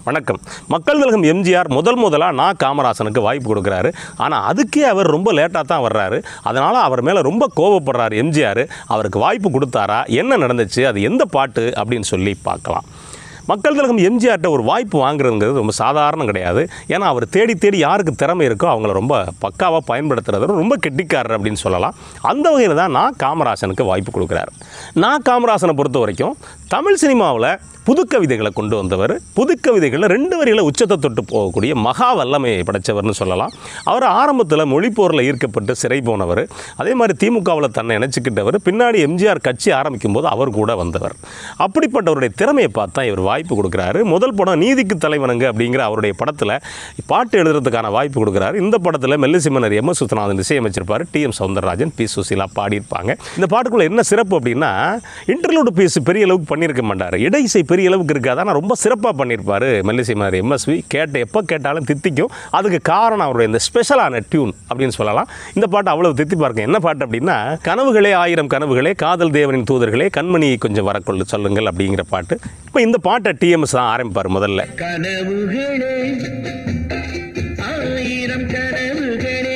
வணக்கம் மக்கள் திலகம் எம்ஜிஆர் முதல் முதலாக நான் காமராசனுக்கு வாய்ப்பு கொடுக்குறாரு ஆனால் அதுக்கே அவர் ரொம்ப லேட்டாக தான் வர்றாரு அதனால் அவர் மேலே ரொம்ப கோவப்படுறாரு எம்ஜிஆர் அவருக்கு வாய்ப்பு கொடுத்தாரா என்ன நடந்துச்சு அது எந்த பாட்டு அப்படின்னு சொல்லி பார்க்கலாம் மக்கள் திலகம் எம்ஜிஆர்ட்ட ஒரு வாய்ப்பு வாங்குறதுங்கிறது ரொம்ப சாதாரணம் கிடையாது ஏன்னா அவர் தேடி தேடி யாருக்கு திறமை இருக்கோ அவங்கள ரொம்ப பக்காவாக பயன்படுத்துறது ரொம்ப கெட்டிக்காரர் அப்படின்னு சொல்லலாம் அந்த வகையில் தான் நான் காமராசனுக்கு வாய்ப்பு கொடுக்குறாரு நான் காமராசனை பொறுத்த வரைக்கும் தமிழ் சினிமாவில் புதுக்கவிதைகளை கொண்டு வந்தவர் புதுக்கவிதைகளில் ரெண்டு வரிகளை உச்சத்தை தொட்டு போகக்கூடிய மகா வல்லமையை படைத்தவர்னு சொல்லலாம் அவர் ஆரம்பத்தில் மொழிப்போரில் ஈர்க்கப்பட்டு சிறை போனவர் அதே மாதிரி திமுகவில் தன்னை இணைச்சிக்கிட்டவர் பின்னாடி எம்ஜிஆர் கட்சி ஆரம்பிக்கும் போது அவர் கூட வந்தவர் அப்படிப்பட்டவருடைய திறமையை பார்த்தா இவர் வாய்ப்பு கொடுக்குறாரு முதல் படம் நீதிக்கு தலைவனுங்க அப்படிங்கிற அவருடைய படத்தில் பாட்டு எழுதுறதுக்கான வாய்ப்பு கொடுக்குறாரு இந்த படத்தில் மெல்லிசிமனர் எம் எஸ் சுத்தநாதன் இசையமைச்சிருப்பார் T M Soundararajan P Susheela பாடியிருப்பாங்க இந்த பாட்டுக்குள்ள என்ன சிறப்பு அப்படின்னா இன்டர்லூடு பீஸ் பெரிய அளவுக்கு பண்ணியிருக்க மாட்டார் இடை இசை பெரிய அளவுக்கு இருக்காது ஆனால் ரொம்ப சிறப்பாக பண்ணியிருப்பார் மெல்லிசைமனர் எம்எஸ்வி கேட்ட எப்போ கேட்டாலும் தித்திக்கும் அதுக்கு காரணம் அவருடைய இந்த ஸ்பெஷலான டியூன் அப்படின்னு சொல்லலாம் இந்த பாட்டு அவ்வளவு தித்தி பார்க்க என்ன பாட்டு அப்படின்னா கனவுகளே ஆயிரம் கனவுகளே காதல் தேவனின் தூதர்களே கண்மணியை கொஞ்சம் வரக்கொள்ளு சொல்லுங்கள் அப்படிங்கிற பாட்டு இப்போ இந்த பாட்டை டிஎம்எஸ் தான் ஆரம்பிப்பார் முதல்ல கனவுகளே ஆயிரம் கனவுகளே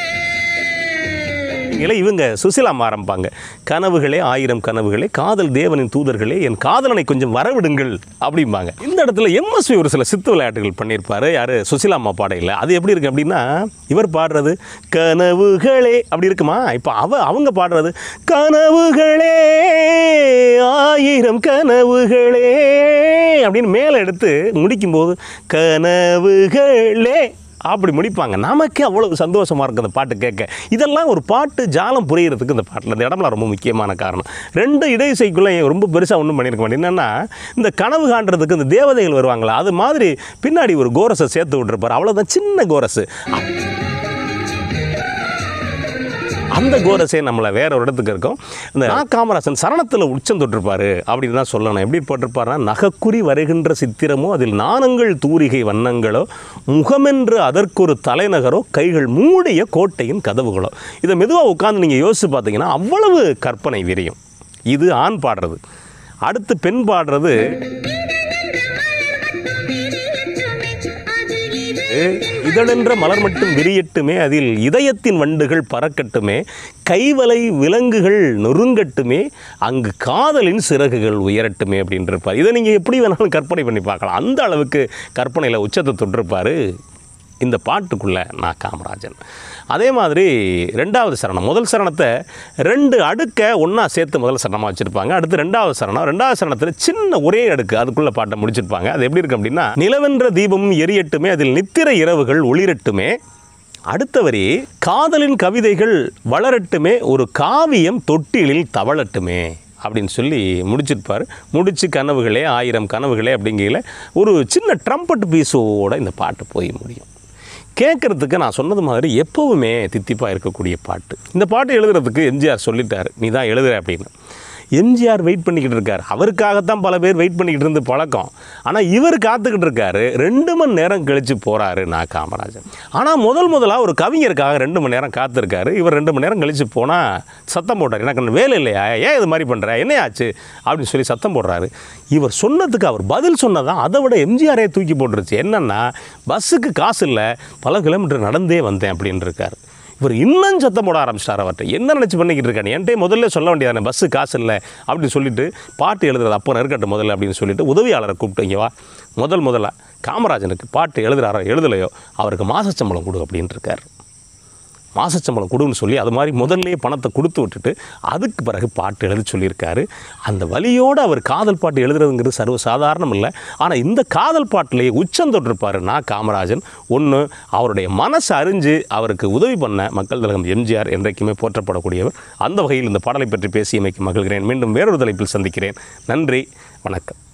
இல்லை இவங்க சுசிலாமா ஆரம்பிப்பாங்க கனவுகளே ஆயிரம் கனவுகளே காதல் தேவனின் தூதர்களே என் காதலனை கொஞ்சம் வரவிடுங்கள் அப்படிம்பாங்க இந்த இடத்துல எம்எஸ்வி ஒரு சில சித்து விளையாட்டுகள் பண்ணியிருப்பாரு யாரு சுசிலாமா பாடையில் அது எப்படி இருக்கு அப்படின்னா இவர் பாடுறது கனவுகளே அப்படி இருக்குமா இப்போ அவ அவங்க பாடுறது கனவுகளே ஆயிரம் கனவுகளே அப்படின்னு மேலே எடுத்து முடிக்கும்போது கனவுகளே அப்படி முடிப்பாங்க நமக்கே அவ்வளவு சந்தோஷமாக இருக்குது அந்த பாட்டு கேட்க இதெல்லாம் ஒரு பாட்டு ஜாலம் புரியறதுக்கு இந்த பாட்டில் இந்த இடம்லாம் ரொம்ப முக்கியமான காரணம் ரெண்டு இடையிசைக்குள்ளே ரொம்ப பெருசாக ஒன்றும் பண்ணியிருக்க மாட்டேன் என்னென்னா இந்த கனவு காண்றதுக்கு இந்த தேவதைகள் வருவாங்களா அது மாதிரி பின்னாடி ஒரு கோரஸை சேர்த்து விட்டுருப்பார் அவ்வளோதான் சின்ன கோரஸு அந்த கோரஸே நம்மளை வேற ஒரு இடத்துக்கு இருக்கும் இந்த நா காமராசன் சரணத்தில் உச்சம் தொட்டிருப்பாரு அப்படின்னு தான் சொல்லணும் எப்படி போட்டிருப்பாருன்னா நகைக்குறி வருகின்ற சித்திரமோ அதில் நாணங்கள் தூரிகை வண்ணங்களோ முகமென்று அதற்கொரு தலைநகரோ கைகள் மூடிய கோட்டையின் கதவுகளோ இதை மெதுவாக உட்காந்து நீங்கள் யோசிச்சு பார்த்தீங்கன்னா அவ்வளவு கற்பனை விரியும் இது ஆண் பாடுறது அடுத்து பெண் பாடுறது இதழென்ற மலர் மட்டும் விரியட்டுமே அதில் இதயத்தின் வண்டுகள் பறக்கட்டுமே கைவலை விலங்குகள் நொறுங்கட்டுமே அங்கு காதலின் சிறகுகள் உயரட்டுமே அப்படின்னு இருப்பார் இதை நீங்கள் எப்படி வேணாலும் கற்பனை பண்ணி பார்க்கலாம் அந்த அளவுக்கு கற்பனையில் உச்சத்தை தொட்டிருப்பார் இந்த பாட்டுக்குள்ளே நான் காமராஜன் அதே மாதிரி ரெண்டாவது சரணம் முதல் சரணத்தை ரெண்டு அடுக்கை ஒன்றா சேர்த்து முதல் சரணமாக வச்சுருப்பாங்க அடுத்து ரெண்டாவது சரணம் ரெண்டாவது சரணத்தில் சின்ன ஒரே அடுக்கு அதுக்குள்ளே பாட்டை முடிச்சிருப்பாங்க அது எப்படி இருக்கு அப்படின்னா நிலவென்ற தீபமும் எரியட்டுமே அதில் நித்திரை இரவுகள் ஒளிரட்டுமே அடுத்த வரி காதலின் கவிதைகள் வளரட்டுமே ஒரு காவியம் தொட்டிலில் தவழட்டுமே அப்படின்னு சொல்லி முடிச்சிருப்பார் முடிச்சு கனவுகளே ஆயிரம் கனவுகளே அப்படிங்கையில் ஒரு சின்ன ட்ரம்பட் பீஸோட இந்த பாட்டு போய் முடியும் கேட்குறதுக்கு நான் சொன்னது மாதிரி எப்போவுமே தித்திப்பாக இருக்கக்கூடிய பாட்டு இந்த பாட்டு எழுதுறதுக்கு எம்ஜிஆர் சொல்லிட்டார் நீ தான் எழுதுற அப்படின்னு எம்ஜிஆர் வெயிட் பண்ணிக்கிட்டு இருக்கார் அவருக்காகத்தான் பல பேர் வெயிட் பண்ணிக்கிட்டு இருந்து பழக்கம் ஆனால் இவர் காத்துக்கிட்டு இருக்காரு ரெண்டு மணி நேரம் கழித்து போகிறாரு நான் காமராஜன் ஆனால் முதல் முதலாக ஒரு கவிஞருக்காக ரெண்டு மணி நேரம் காத்திருக்காரு இவர் ரெண்டு மணி நேரம் கழித்து போனால் சத்தம் போட்டார் எனக்கு அந்த வேலை இல்லையா ஏன் இது மாதிரி பண்ணுற என்ன ஆச்சு அப்படின்னு சொல்லி சத்தம் போடுறாரு இவர் சொன்னதுக்கு அவர் பதில் சொன்னதான் அதை விட எம்ஜிஆரே தூக்கி போட்டுருச்சு என்னென்னா பஸ்ஸுக்கு காசு இல்லை பல கிலோமீட்டர் நடந்தே வந்தேன் அப்படின்னு இருக்கார் இவர் இன்னும் சத்தம் போட ஆரம்பிச்சிட்டார் அவர்கிட்ட என்ன நினச்சி பண்ணிக்கிட்டு இருக்காரு என்கிட்ட முதல்ல சொல்ல வேண்டியதானே பஸ்ஸு காசு இல்லை அப்படின்னு சொல்லிட்டு பாட்டு எழுதுறது அப்போ நெருக்கட்டும் முதல்ல அப்படின்னு சொல்லிட்டு உதவியாளரை கூப்பிட்டு இங்கே வா முதல் முதல்ல காமராஜனுக்கு பாட்டு எழுதுறாரோ எழுதலையோ அவருக்கு மாச சம்பளம் கொடு அப்படின்னு இருக்கார் மாசச்சம்பளம் கொடுன்னு சொல்லி அது மாதிரி முதல்லையே பணத்தை கொடுத்து விட்டுட்டு அதுக்கு பிறகு பாட்டு எழுத சொல்லியிருக்காரு அந்த வழியோடு அவர் காதல் பாட்டு எழுதுறதுங்கிறது சர்வ சாதாரணம் இல்லை ஆனால் இந்த காதல் பாட்டிலேயே உச்சம் தொட்டிருப்பார் நான் காமராஜன் ஒன்று அவருடைய மனசு அறிஞ்சு அவருக்கு உதவி பண்ண மக்கள் திலகம் எம்ஜிஆர் என்றைக்குமே போற்றப்படக்கூடியவர் அந்த வகையில் இந்த பாடலை பற்றி பேசியமைக்கு மகிழ்கிறேன் மீண்டும் வேறொரு தலைப்பில் சந்திக்கிறேன் நன்றி வணக்கம்